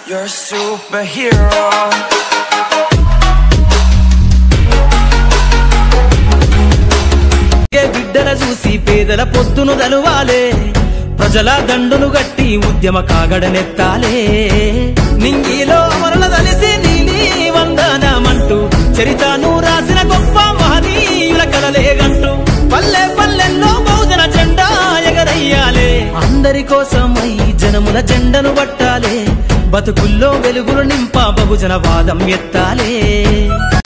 You're a superhero. ఏ బిడ్డల చూసి పేదల పొద్దును దలువాలే ప్రజల దండును గట్టి ఉద్యమ కాగడనెత్తాలే నింగిలో అమరుల దలిసి నీలి వందనమంటూ చరితను రాసిన గొప్ప మహనీయుల కలలేగంటూ పల్లె పల్లెల్లో బహుజన జెండా ఎగరయ్యాలే అందరి కోసమై జనముల జెండను పట్టాలే బతుకుల్లో వెలుగులు నింప బహుజన వాదం ఎత్తాలే